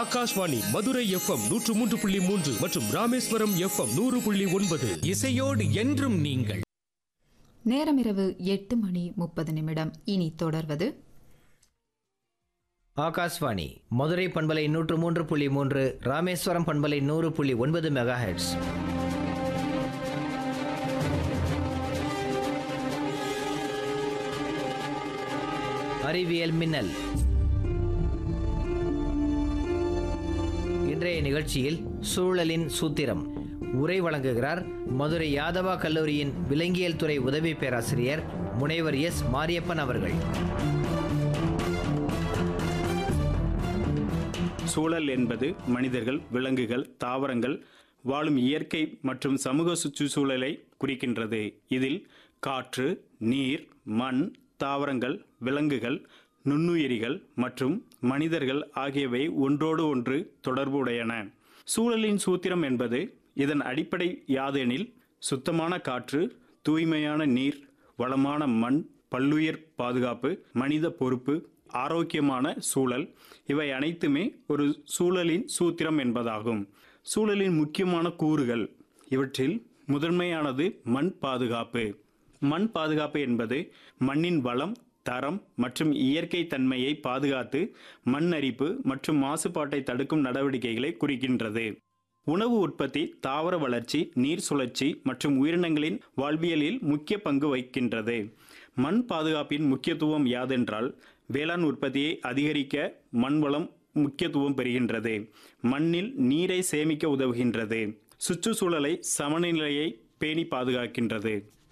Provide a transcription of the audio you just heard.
Akashvani Madurai FM நூற்று மூன்று புள்ளி மூன்று மற்றும் ராமேஸ்வரம் எஃப்எம் நூறு புள்ளி ஒன்பது இசையோடு என்றும் நீங்கள் நேரம் இரவு எட்டு மணி முப்பது நிமிடம் இனி தொடர்வது ஆகாஷ்வாணி மதுரை பண்பலை நூற்று மூன்று புள்ளி மூன்று ராமேஸ்வரம் பண்பலை நூறு புள்ளி ஒன்பது மெகா ஹெட்ஸ் அறிவியல் மின்னல் இன்றைய நிகழ்ச்சியில் சூழலின் சூத்திரம் உரை வழங்குகிறார் மதுரை யாதவா கல்லூரியின் விலங்கியல் துறை உதவி பேராசிரியர் முனைவர் எஸ் மாரியப்பன் அவர்கள் சூழல் என்பது மனிதர்கள் விலங்குகள் தாவரங்கள் வாழும் இயற்கை மற்றும் சமூக சுற்றுச்சூழலை குறிக்கின்றது இதில் காற்று நீர் மண் தாவரங்கள் விலங்குகள் நுண்ணுயிரிகள் மற்றும் மனிதர்கள் ஆகியவை ஒன்றோடு ஒன்று தொடர்புடையன சூழலின் சூத்திரம் என்பது இதன் அடிப்படை யாதெனில் சுத்தமான காற்று தூய்மையான நீர் வளமான மண் பல்லுயிர் பாதுகாப்பு மனித பொறுப்பு ஆரோக்கியமான சூழல் இவை அனைத்துமே ஒரு சூழலின் சூத்திரம் என்பதாகும் சூழலின் முக்கியமான கூறுகள் இவற்றில் முதன்மையானது மண் பாதுகாப்பு மண் பாதுகாப்பு என்பது மண்ணின் வளம் தரம் மற்றும் இயற்கை தன்மையை பாதுகாத்து மண் அரிப்பு மற்றும் மாசுபாட்டை தடுக்கும் நடவடிக்கைகளை குறிக்கின்றது உணவு உற்பத்தி தாவர வளர்ச்சி நீர் சுழற்சி மற்றும் உயிரினங்களின் வாழ்வியலில் முக்கிய பங்கு வகிக்கின்றது மண் பாதுகாப்பின் முக்கியத்துவம் யாதென்றால் வேளாண் உற்பத்தியை அதிகரிக்க மண் வளம் முக்கியத்துவம் பெறுகின்றது மண்ணில் நீரை சேமிக்க உதவுகின்றது சுற்றுச்சூழலை சமநிலையை பேணி பாதுகாக்கின்றது